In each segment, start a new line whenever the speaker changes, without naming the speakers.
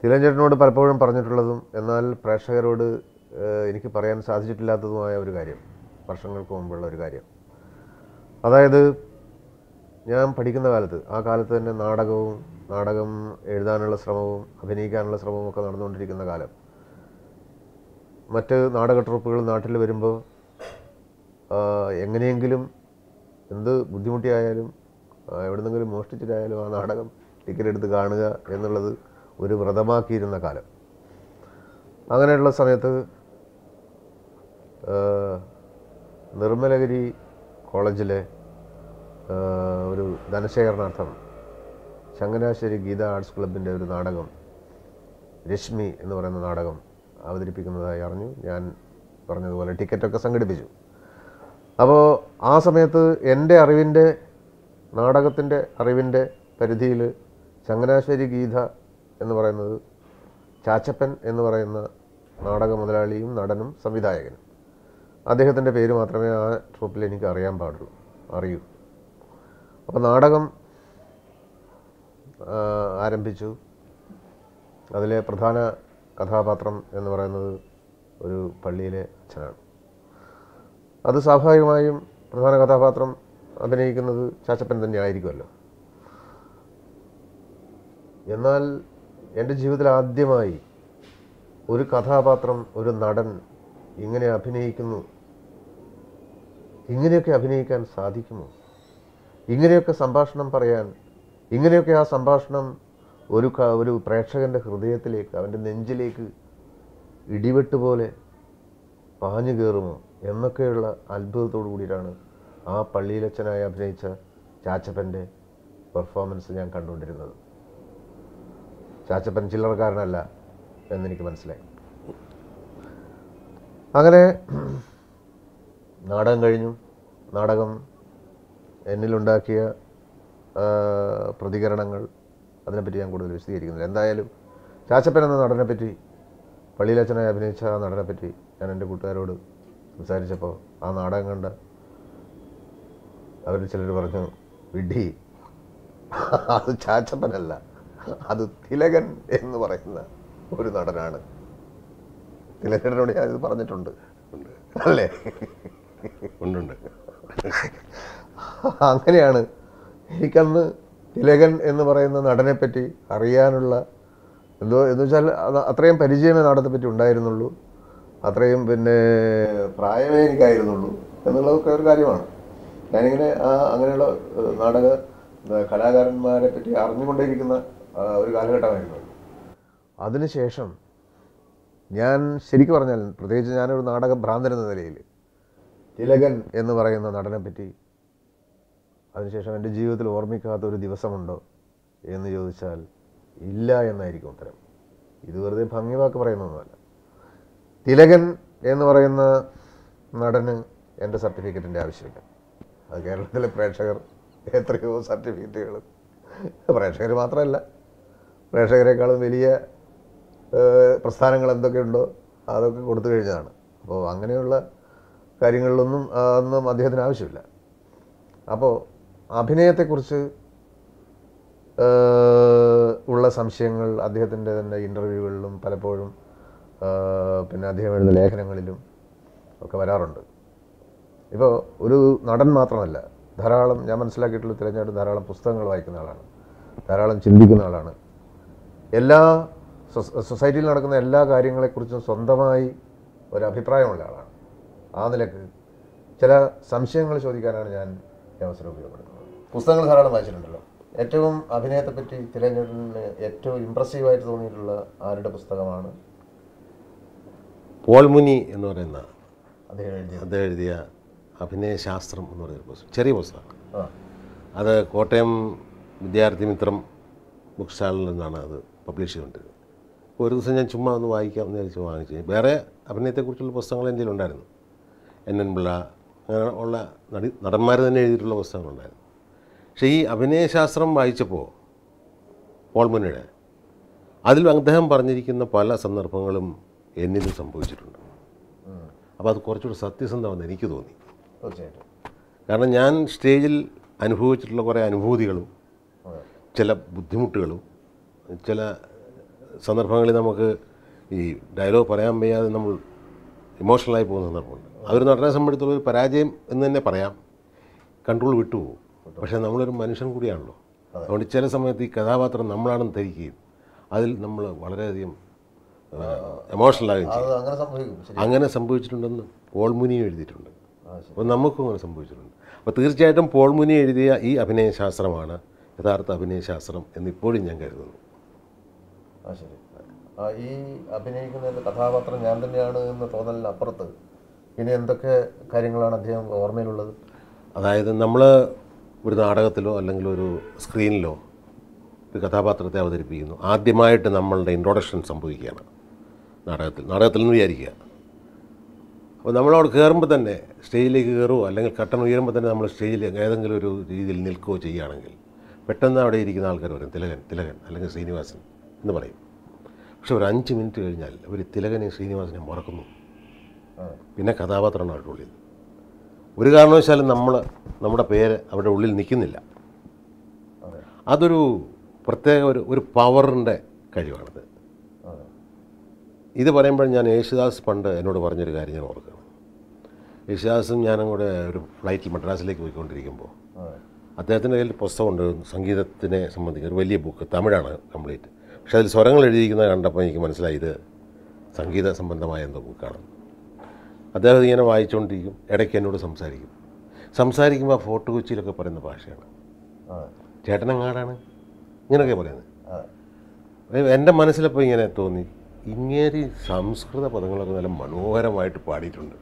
തിലഞ്ചേട്ടനോട് പലപ്പോഴും പറഞ്ഞിട്ടുള്ളതും എന്നാൽ പ്രേക്ഷകരോട് ഏഹ്, എനിക്ക് പറയാൻ സാധിച്ചിട്ടില്ലാത്തതുമായ ഒരു കാര്യം വർഷങ്ങൾക്ക് മുമ്പുള്ള ഒരു കാര്യം അതായത് ഞാൻ പഠിക്കുന്ന കാലത്ത് ആ കാലത്ത് തന്നെ നാടകവും നാടകം എഴുതാനുള്ള ശ്രമവും അഭിനയിക്കാനുള്ള ശ്രമവും ഒക്കെ നടന്നുകൊണ്ടിരിക്കുന്ന കാലം മറ്റ് നാടക ട്രൂപ്പുകൾ നാട്ടിൽ വരുമ്പോൾ ആ, എങ്ങനെയെങ്കിലും എന്ത് ബുദ്ധിമുട്ടിയായാലും ആ, എവിടുന്നെങ്കിലും മോഷ്ടിച്ചിട്ടായാലും ആ നാടകം ടിക്കറ്റ് എടുത്ത് കാണുക എന്നുള്ളത് ഒരു വ്രതമാക്കിയിരുന്ന കാലം അങ്ങനെയുള്ള സമയത്ത് ആ, നിർമ്മലഗിരി കോളേജിലെ ആ, ഒരു ധനശേഖരണാർത്ഥം ചങ്ങനാശ്ശേരി ഗീത ആർട്സ് ക്ലബിൻ്റെ ഒരു നാടകം രശ്മി എന്ന് പറയുന്ന നാടകം അവതരിപ്പിക്കുന്നതായി അറിഞ്ഞു ഞാൻ പറഞ്ഞതുപോലെ ടിക്കറ്റൊക്കെ സംഘടിപ്പിച്ചു അപ്പോൾ ആ സമയത്ത് എൻ്റെ അറിവിൻ്റെ നാടകത്തിൻ്റെ അറിവിൻ്റെ പരിധിയിൽ ചങ്ങനാശ്ശേരി ഗീത എന്ന് പറയുന്നത് ചാച്ചപ്പൻ എന്ന് പറയുന്ന നാടക മുതലാളിയും നടനും സംവിധായകനും അദ്ദേഹത്തിൻ്റെ പേര് മാത്രമേ ആ ട്രൂപ്പിൽ എനിക്ക് അറിയാൻ പാടുള്ളൂ അറിയൂ അപ്പോൾ നാടകം ആ, ആരംഭിച്ചു അതിലെ പ്രധാന കഥാപാത്രം എന്ന് പറയുന്നത് ഒരു പള്ളിയിലെ അച്ഛനാണ് അത് സ്വാഭാവികമായും പ്രധാന കഥാപാത്രം അഭിനയിക്കുന്നത് ചാച്ചപ്പൻ തന്നെ ആയിരിക്കുമല്ലോ എന്നാൽ എൻ്റെ ജീവിതത്തിൽ ആദ്യമായി ഒരു കഥാപാത്രം ഒരു നടൻ ഇങ്ങനെ അഭിനയിക്കുന്നു ഇങ്ങനെയൊക്കെ അഭിനയിക്കാൻ സാധിക്കുമോ ഇങ്ങനെയൊക്കെ സംഭാഷണം പറയാൻ ഇങ്ങനെയൊക്കെ ആ സംഭാഷണം ഒരു ക- ഒരു പ്രേക്ഷകൻ്റെ ഹൃദയത്തിലേക്ക് അവൻ്റെ നെഞ്ചിലേക്ക് ഇടിവെട്ട് പോലെ പാഞ്ഞു കയറുമോ എന്നൊക്കെയുള്ള അത്ഭുതത്തോടു കൂടിയിട്ടാണ് ആ പള്ളിയിലച്ഛനായി അഭിനയിച്ച ചാച്ചപ്പൻ്റെ പെർഫോമൻസ് ഞാൻ കണ്ടുകൊണ്ടിരുന്നത് ചാച്ചപ്പൻ ചില്ലറക്കാരനല്ല എന്നെനിക്ക് മനസ്സിലായി അങ്ങനെ നാടകം കഴിഞ്ഞു നാടകം എന്നിലുണ്ടാക്കിയ ആ, പ്രതികരണങ്ങൾ അതിനെപ്പറ്റി ഞാൻ കൂടുതൽ വിശദീകരിക്കുന്നില്ല എന്തായാലും ചാച്ചപ്പൻ എന്ന നടനെ പറ്റി പള്ളിയിലച്ഛനായി അഭിനയിച്ച ആ നടനെ പറ്റി ഞാൻ എൻ്റെ കൂട്ടുകാരോട് സംസാരിച്ചപ്പോൾ ആ നാടകം കണ്ട അവർ ചിലർ പറഞ്ഞു വിഡ്ഢി അത് ചാച്ചപ്പനല്ല അത് തിലകൻ എന്ന് പറയുന്ന ഒരു നടനാണ് തിലകനോട് ഞാൻ ഇത് പറഞ്ഞിട്ടുണ്ട് അല്ലേ
ഉണ്ടുണ്ട്
അങ്ങനെയാണ് എനിക്കന്ന് തിലകൻ എന്ന് പറയുന്ന നടനെ പറ്റി അറിയാനുള്ള എന്തോ എന്ന് വെച്ചാൽ അത് അത്രയും പരിചയമേ നാടകത്തെ പറ്റി ഉണ്ടായിരുന്നുള്ളൂ അത്രയും പിന്നെ പ്രായമേ എനിക്കായിരുന്നുള്ളൂ എന്നുള്ളതൊക്കെ ഒരു കാര്യമാണ് ഞാനിങ്ങനെ ആ അങ്ങനെയുള്ള ഏഹ്, നാടക ഏഹ്, കലാകാരന്മാരെ പറ്റി അറിഞ്ഞുകൊണ്ടേയിരിക്കുന്ന ആ, ഒരു കാലഘട്ടമായിരുന്നു അത്. അതിനുശേഷം ഞാൻ ശരിക്കും പറഞ്ഞാൽ പ്രത്യേകിച്ച് ഞാനൊരു നാടക ഭ്രാന്തൻ എന്ന നിലയിൽ തിലകൻ എന്ന് പറയുന്ന നടനെ പറ്റി അതിനുശേഷം എൻ്റെ ജീവിതത്തിൽ ഓർമ്മിക്കാത്ത ഒരു ദിവസമുണ്ടോ എന്ന് ചോദിച്ചാൽ ഇല്ല എന്നായിരിക്കും ഉത്തരം ഇത് വെറുതെ ഭംഗിവാക്ക് പറയുന്നതൊന്നുമല്ല തിലകൻ എന്ന് പറയുന്ന നടന് എൻ്റെ സർട്ടിഫിക്കറ്റിൻ്റെ ആവശ്യമില്ല അത് കേരളത്തിലെ പ്രേക്ഷകർ എത്രയോ സർട്ടിഫിക്കറ്റുകളും പ്രേക്ഷകർ മാത്രമല്ല പ്രേക്ഷകരെക്കാളും വലിയ ഏഹ്, പ്രസ്ഥാനങ്ങൾ എന്തൊക്കെയുണ്ടോ അതൊക്കെ കൊടുത്തു കഴിഞ്ഞതാണ് അപ്പോൾ അങ്ങനെയുള്ള കാര്യങ്ങളിലൊന്നും ആ, ഒന്നും അദ്ദേഹത്തിന് ആവശ്യമില്ല അപ്പോൾ അഭിനയത്തെക്കുറിച്ച് ഏഹ്, ഉള്ള സംശയങ്ങൾ അദ്ദേഹത്തിൻ്റെ തന്നെ ഇൻ്റർവ്യൂകളിലും പലപ്പോഴും ഏഹ്, പിന്നെ അദ്ദേഹം എഴുതുന്ന ലേഖനങ്ങളിലും ഒക്കെ വരാറുണ്ട് ഇപ്പോൾ ഒരു നടൻ മാത്രമല്ല ധാരാളം ഞാൻ മനസ്സിലാക്കിയിട്ടുള്ള തിരഞ്ഞെടുപ്പ് ധാരാളം പുസ്തകങ്ങൾ വായിക്കുന്ന ആളാണ് ധാരാളം ചിന്തിക്കുന്ന ആളാണ് എല്ലാ സൊസ- സൊസൈറ്റിയിൽ നടക്കുന്ന എല്ലാ കാര്യങ്ങളെക്കുറിച്ചും സ്വന്തമായി ഒരു അഭിപ്രായമുള്ള ആളാണ് ആ നിലക്ക് ചില സംശയങ്ങൾ ചോദിക്കാനാണ് ഞാൻ ഈ അവസരം ഉപയോഗപ്പെടുത്തുന്നത് പുസ്തകങ്ങൾ ധാരാളം വായിച്ചിട്ടുണ്ടല്ലോ ഏറ്റവും അഭിനയത്തെപ്പറ്റി തിരഞ്ഞെടുപ്പിന് ഏറ്റവും ഇമ്പ്രസീവായിട്ട് തോന്നിയിട്ടുള്ള ആരുടെ പുസ്തകമാണ്
പോൾ മുനി എന്ന് പറയുന്ന
അദ്ദേഹം എഴുതിയത്
അദ്ദേഹം എഴുതിയ അഭിനയശാസ്ത്രം എന്ന് പറയുന്ന പുസ്തകം ചെറിയ പുസ്തകം
ആ
അത് കോട്ടയം വിദ്യാർത്ഥി മിത്രം ബുക്ക് സ്റ്റാളിൽ നിന്നാണ് അത് പബ്ലിഷ് ചെയ്തുകൊണ്ടിരുന്നത് അപ്പോൾ ഒരു ദിവസം ഞാൻ ചുമ്മാ ഒന്ന് വായിക്കാം എന്ന് വിചാരിച്ച് വാങ്ങിച്ചു വേറെ അഭിനയത്തെക്കുറിച്ചുള്ള പുസ്തകങ്ങൾ എൻ്റെ കയ്യിലുണ്ടായിരുന്നു എൻ എൻ പിള്ള അങ്ങനെ ഉള്ള നടി നടന്മാർ തന്നെ എഴുതിയിട്ടുള്ള പുസ്തകങ്ങളുണ്ടായിരുന്നു പക്ഷേ ഈ അഭിനയശാസ്ത്രം വായിച്ചപ്പോൾ പോൾ മുനിയുടെ അതിൽ അദ്ദേഹം പറഞ്ഞിരിക്കുന്ന പല സന്ദർഭങ്ങളും എന്നിലും സംഭവിച്ചിട്ടുണ്ട് അപ്പോൾ അത് കുറച്ചുകൂടി സത്യസന്ധമെന്ന് എനിക്ക് തോന്നി
തീർച്ചയായിട്ടും
കാരണം ഞാൻ സ്റ്റേജിൽ അനുഭവിച്ചിട്ടുള്ള കുറേ അനുഭൂതികളും
അതെ
ചില ബുദ്ധിമുട്ടുകളും ചില സന്ദർഭങ്ങളിൽ നമുക്ക് ഈ ഡയലോഗ് പറയാൻ വയ്യാതെ നമ്മൾ ഇമോഷണലായി പോകുന്ന സന്ദർഭമുണ്ട് അതൊരു നടനെ സംബന്ധിച്ചുള്ള ഒരു പരാജയം എന്ന് തന്നെ പറയാം കൺട്രോൾ വിട്ടുപോകും പക്ഷേ നമ്മളൊരു മനുഷ്യൻ കൂടിയാണല്ലോ അതുകൊണ്ട് ചില സമയത്ത് ഈ കഥാപാത്രം നമ്മളാണെന്ന് ധരിക്കുകയും അതിൽ നമ്മൾ വളരെയധികം എമോഷണലാകുകയും ചെയ്യും
അത് അങ്ങനെ സംഭവിക്കും ശരി
അങ്ങനെ സംഭവിച്ചിട്ടുണ്ടെന്ന് പോൾ മുനി എഴുതിയിട്ടുണ്ട്
ആ, ശരി.
അപ്പോൾ നമുക്കും അങ്ങനെ സംഭവിച്ചിട്ടുണ്ട് അപ്പോൾ തീർച്ചയായിട്ടും പോൾ മുനി എഴുതിയ ഈ അഭിനയശാസ്ത്രമാണ് യഥാർത്ഥ അഭിനയശാസ്ത്രം എന്ന് ഇപ്പോഴും ഞാൻ കരുതുന്നു
ആ ശരി ആ, ഈ അഭിനയിക്കുന്ന കഥാപാത്രം ഞാൻ തന്നെയാണ് എന്ന തോന്നലിന് അപ്പുറത്ത് ഇനി എന്തൊക്കെ കാര്യങ്ങളാണ് അദ്ദേഹം ഓർമ്മയിലുള്ളത്
അതായത് നമ്മൾ ഒരു നാടകത്തിലോ അല്ലെങ്കിൽ ഒരു സ്ക്രീനിലോ ഒരു കഥാപാത്രത്തെ അവതരിപ്പിക്കുന്നു ആദ്യമായിട്ട് നമ്മളുടെ ഇൻട്രൊഡക്ഷൻ സംഭവിക്കുകയാണ് നാടകത്തിൽ നാടകത്തിൽ നിന്ന് വിചാരിക്കുക അപ്പോൾ നമ്മളവിടെ കയറുമ്പോൾ തന്നെ സ്റ്റേജിലേക്ക് കയറുമോ അല്ലെങ്കിൽ കട്ടൺ ഉയരുമ്പോൾ തന്നെ നമ്മൾ സ്റ്റേജിൽ ഏതെങ്കിലും ഒരു രീതിയിൽ നിൽക്കുകയോ ചെയ്യുകയാണെങ്കിൽ പെട്ടെന്ന് അവിടെ ഇരിക്കുന്ന ആൾക്കാർ പറയും തിലകൻ തിലകൻ അല്ലെങ്കിൽ ശ്രീനിവാസൻ എന്ന് പറയും പക്ഷെ ഒരു അഞ്ച് മിനിറ്റ് കഴിഞ്ഞാൽ അവർ തിലകനെയും ശ്രീനിവാസനെയും മറക്കുന്നു
ആ,
പിന്നെ കഥാപാത്രമാണ് അവരുടെ ഉള്ളിൽ ഒരു കാരണവശാലും നമ്മൾ നമ്മുടെ പേര് അവരുടെ ഉള്ളിൽ നിൽക്കുന്നില്ല
അതെ
അതൊരു പ്രത്യേക ഒരു ഒരു പവറിൻ്റെ കഴിവാണത്
അതെ
ഇത് പറയുമ്പോൾ ഞാൻ യേശുദാസ് പണ്ട് എന്നോട് പറഞ്ഞൊരു കാര്യം ഞാൻ ഓർക്കുകയാണ് യേശുദാസും ഞാനും കൂടെ ഒരു ഫ്ലൈറ്റിൽ മദ്രാസിലേക്ക് പോയിക്കൊണ്ടിരിക്കുമ്പോൾ
അതെ
അദ്ദേഹത്തിൻ്റെ കയ്യിൽ പുസ്തകമുണ്ട് സംഗീതത്തിനെ സംബന്ധിക്കുന്ന ഒരു വലിയ ബുക്ക് തമിഴാണ് കംപ്ലീറ്റ് പക്ഷേ അതിൽ സ്വരങ്ങൾ എഴുതിയിരിക്കുന്നത് കണ്ടപ്പോൾ എനിക്ക് മനസ്സിലായി ഇത് സംഗീത സംബന്ധമായ എന്തോ ബുക്കാണ് അദ്ദേഹം ഇങ്ങനെ വായിച്ചുകൊണ്ടിരിക്കും ഇടയ്ക്ക് എന്നോട് സംസാരിക്കും സംസാരിക്കുമ്പോൾ ആ ഫോർട്ട് കൊച്ചിയിലൊക്കെ പറയുന്ന ഭാഷയാണ്
അതെ
ചേട്ടനെങ്ങാടാണ് ഇങ്ങനെയൊക്കെ പറയുന്നത്
അതെ
എൻ്റെ മനസ്സിലപ്പോൾ ഇങ്ങനെ തോന്നി ഇങ്ങേരി സംസ്കൃത പദങ്ങളൊക്കെ നല്ല മനോഹരമായിട്ട് പാടിയിട്ടുണ്ട്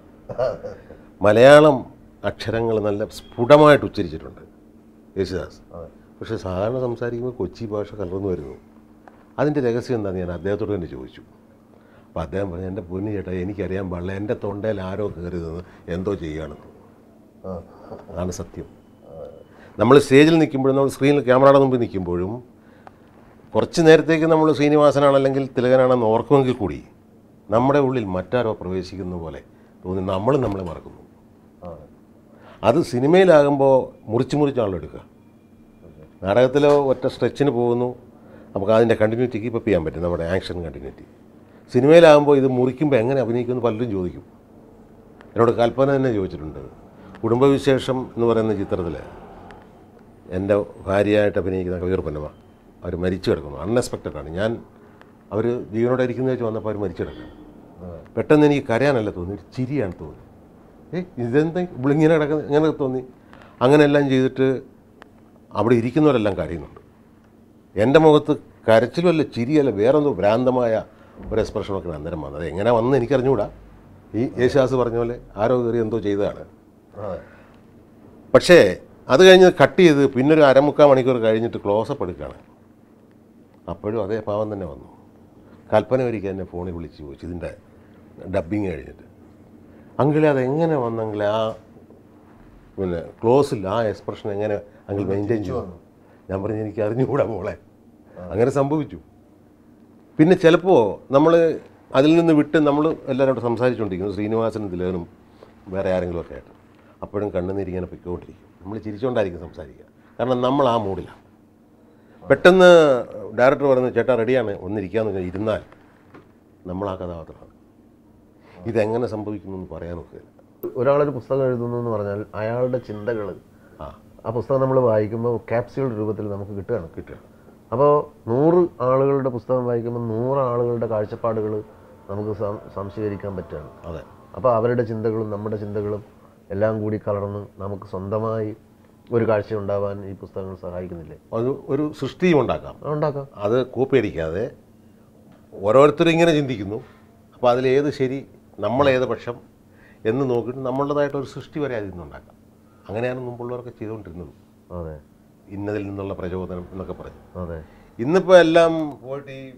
മലയാളം അക്ഷരങ്ങൾ നല്ല സ്ഫുടമായിട്ട് ഉച്ചരിച്ചിട്ടുണ്ട് യേശുദാസ്
അതെ
പക്ഷേ സാധാരണ സംസാരിക്കുമ്പോൾ കൊച്ചി ഭാഷ കലർന്നു വരുന്നു അതിൻ്റെ രഹസ്യം എന്താണെന്ന് ഞാൻ അദ്ദേഹത്തോട് തന്നെ ചോദിച്ചു അപ്പോൾ അദ്ദേഹം പറഞ്ഞു എൻ്റെ പൊന്നു ചേട്ടാ എനിക്കറിയാൻ പാടില്ല എൻ്റെ തൊണ്ടയിൽ ആരോ കയറി നിന്ന് എന്തോ ചെയ്യുകയാണെന്ന്
ആ,
അതാണ് സത്യം നമ്മൾ സ്റ്റേജിൽ നിൽക്കുമ്പോഴും നമ്മൾ സ്ക്രീനിൽ ക്യാമറയുടെ മുമ്പിൽ നിൽക്കുമ്പോഴും കുറച്ച് നേരത്തേക്ക് നമ്മൾ ശ്രീനിവാസനാണ് അല്ലെങ്കിൽ തിലകനാണെന്ന് ഓർക്കുമെങ്കിൽ കൂടി നമ്മുടെ ഉള്ളിൽ മറ്റാരോ പ്രവേശിക്കുന്ന പോലെ തോന്നി നമ്മളും നമ്മളെ മറക്കുന്നു
അതെ
അത് സിനിമയിലാകുമ്പോൾ മുറിച്ച് മുറിച്ചാണല്ലോ എടുക്കുക നാടകത്തിലോ ഒറ്റ സ്ട്രെച്ചിന് പോകുന്നു നമുക്ക് അതിൻ്റെ കണ്ടിന്യൂറ്റി കീപ്പ് ചെയ്യാൻ പറ്റും നമ്മുടെ ആക്ഷൻ കണ്ടിന്യൂറ്റി സിനിമയിലാകുമ്പോൾ ഇത് മുറിക്കുമ്പോൾ എങ്ങനെ അഭിനയിക്കുമെന്ന് പലരും ചോദിക്കും എന്നോട് കൽപ്പന തന്നെ ചോദിച്ചിട്ടുണ്ട് കുടുംബവിശേഷം എന്ന് പറയുന്ന ചിത്രത്തിൽ എൻ്റെ ഭാര്യയായിട്ട് അഭിനയിക്കുന്ന കവിയൂർ പൊന്നമ്മ അവർ മരിച്ചു കിടക്കുന്നു അൺഎക്സ്പെക്റ്റഡ് ആണ് ഞാൻ അവർ ജീവനോടെ ഇരിക്കുന്ന വെച്ച് വന്നപ്പോൾ അവർ മരിച്ചു കിടക്കുന്നു
അതെ
പെട്ടെന്ന് എനിക്ക് കരയാനല്ല തോന്നി ഒരു ചിരിയാണ് തോന്നി ഏ ഇതെന്താ ഇവളിങ്ങനെ കിടക്കുന്നത് ഇങ്ങനെ തോന്നി അങ്ങനെയെല്ലാം ചെയ്തിട്ട് അവിടെ ഇരിക്കുന്നവരെല്ലാം കരയുന്നുണ്ട് എൻ്റെ മുഖത്ത് കരച്ചിലുമല്ല ചിരിയല്ല വേറെന്തോ ഭ്രാന്തമായ ഒരു എക്സ്പ്രഷനൊക്കെ അന്നേരം വന്നത് എങ്ങനെ വന്ന് എനിക്കറിഞ്ഞുകൂടാ ഈ യേശുദാസ് പറഞ്ഞ പോലെ ആരോ കയറി എന്തോ ചെയ്തതാണ്
അതെ
പക്ഷേ അത് കഴിഞ്ഞ് കട്ട് ചെയ്ത് പിന്നെ ഒരു അരമുക്കാൽ മണിക്കൂർ കഴിഞ്ഞിട്ട് ക്ലോസപ്പ് എടുക്കുകയാണ് അപ്പോഴും അതേ പാവം തന്നെ വന്നു കൽപ്പന ഒരിക്കൽ എന്നെ ഫോണിൽ വിളിച്ച് ചോദിച്ചു ഇതിൻ്റെ ഡബ്ബിങ് കഴിഞ്ഞിട്ട് അങ്കിളെ അതെങ്ങനെ വന്നെങ്കിൽ ആ പിന്നെ ക്ലോസിൽ ആ എക്സ്പ്രഷൻ എങ്ങനെ അങ്കിൾ മെയിൻറ്റെയിൻ ചെയ്തു ഞാൻ പറഞ്ഞു എനിക്ക് അറിഞ്ഞുകൂടാ മോളെ അങ്ങനെ സംഭവിച്ചു പിന്നെ ചിലപ്പോൾ നമ്മൾ അതിൽ നിന്ന് വിട്ട് നമ്മൾ എല്ലാവരോടും സംസാരിച്ചുകൊണ്ടിരിക്കുന്നു ശ്രീനിവാസനും തിലകനും വേറെ ആരെങ്കിലും ഒക്കെ ആയിട്ട് അപ്പോഴും കണ്ണുനീരിങ്ങനെ പൊയ്ക്കൊണ്ടിരിക്കും നമ്മൾ ചിരിച്ചുകൊണ്ടായിരിക്കും സംസാരിക്കുക കാരണം നമ്മൾ ആ മൂഡിലാണ് പെട്ടെന്ന് ഡയറക്ടർ പറയുന്നത് ചേട്ടാ റെഡിയാണ് ഒന്നിരിക്കാന്ന് പറഞ്ഞാൽ ഇരുന്നാൽ നമ്മൾ ആ കഥാപാത്രമാണ് ഇതെങ്ങനെ സംഭവിക്കുന്നു എന്ന് പറയാനൊക്കെ
ഒരാളൊരു പുസ്തകം എഴുതുന്നു എന്ന് പറഞ്ഞാൽ അയാളുടെ ചിന്തകൾ
ആ
ആ പുസ്തകം നമ്മൾ വായിക്കുമ്പോൾ ക്യാപ്സ്യൂൾ രൂപത്തിൽ നമുക്ക് കിട്ടുകയാണ്
കിട്ടുക
അപ്പോൾ നൂറ് ആളുകളുടെ പുസ്തകം വായിക്കുമ്പോൾ നൂറ് ആളുകളുടെ കാഴ്ചപ്പാടുകൾ നമുക്ക് സം- സംശീകരിക്കാൻ പറ്റുകയാണ്
അതെ
അപ്പോൾ അവരുടെ ചിന്തകളും നമ്മുടെ ചിന്തകളും എല്ലാം കൂടി കലർന്ന് നമുക്ക് സ്വന്തമായി ഒരു കാഴ്ച ഉണ്ടാവാൻ ഈ പുസ്തകങ്ങൾ സഹായിക്കുന്നില്ലേ
അത് ഒരു സൃഷ്ടിയും ഉണ്ടാക്കാം
അത് ഉണ്ടാക്കാം
അത് കോപ്പി അടിക്കാതെ ഓരോരുത്തരും ഇങ്ങനെ ചിന്തിക്കുന്നു അപ്പോൾ അതിലേത് ശരി നമ്മളേത് പക്ഷം എന്ന് നോക്കിയിട്ട് നമ്മളുടേതായിട്ട് ഒരു സൃഷ്ടി വരെ അതിൽ നിന്നുണ്ടാക്കാം അങ്ങനെയാണ് മുമ്പുള്ളവരൊക്കെ ചെയ്തുകൊണ്ടിരുന്നത്
അതെ
ഇന്നതിൽ നിന്നുള്ള പ്രചോദനം എന്നൊക്കെ പറഞ്ഞു
അതെ
ഇന്നിപ്പോൾ എല്ലാം പോയിട്ട് ഈ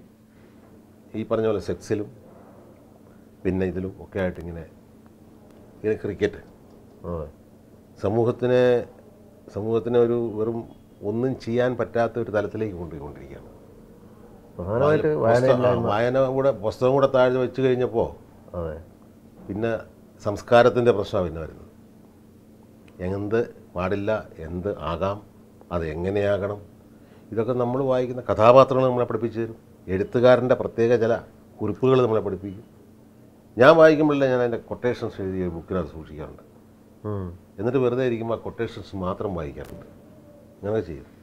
ഈ പറഞ്ഞ പോലെ സെക്സിലും പിന്നെ ഇതിലും ഒക്കെ ആയിട്ട് ഇങ്ങനെ ഇങ്ങനെ ക്രിക്കറ്റ്
അതെ
സമൂഹത്തിനെ സമൂഹത്തിനെ ഒരു വെറും ഒന്നും ചെയ്യാൻ പറ്റാത്ത ഒരു തലത്തിലേക്ക് കൊണ്ടുപോയിക്കൊണ്ടിരിക്കുകയാണ്
പ്രധാനമായിട്ട്
പുസ്തകം-
വായനയില്ലായ്മ
ആ, വായന കൂടെ പുസ്തകം കൂടെ താഴെ വെച്ച് കഴിഞ്ഞപ്പോൾ
അതെ
പിന്നെ സംസ്കാരത്തിൻ്റെ പ്രശ്നമാണ് പിന്നെ വരുന്നത് എന്ത് പാടില്ല എന്ത് ആകാം അത് എങ്ങനെയാകണം ഇതൊക്കെ നമ്മൾ വായിക്കുന്ന കഥാപാത്രങ്ങൾ നമ്മളെ പഠിപ്പിച്ചു തരും എഴുത്തുകാരൻ്റെ പ്രത്യേക ചില കുറിപ്പുകൾ നമ്മളെ പഠിപ്പിക്കും ഞാൻ വായിക്കുമ്പോഴല്ലേ ഞാൻ അതിൻ്റെ കൊട്ടേഷൻസ് എഴുതിയ ബുക്കിനകത്ത് സൂക്ഷിക്കാറുണ്ട്
ഉം.
എന്നിട്ട് വെറുതെ ഇരിക്കുമ്പോൾ ആ കൊട്ടേഷൻസ് മാത്രം വായിക്കാറുണ്ട് അങ്ങനെ ചെയ്യും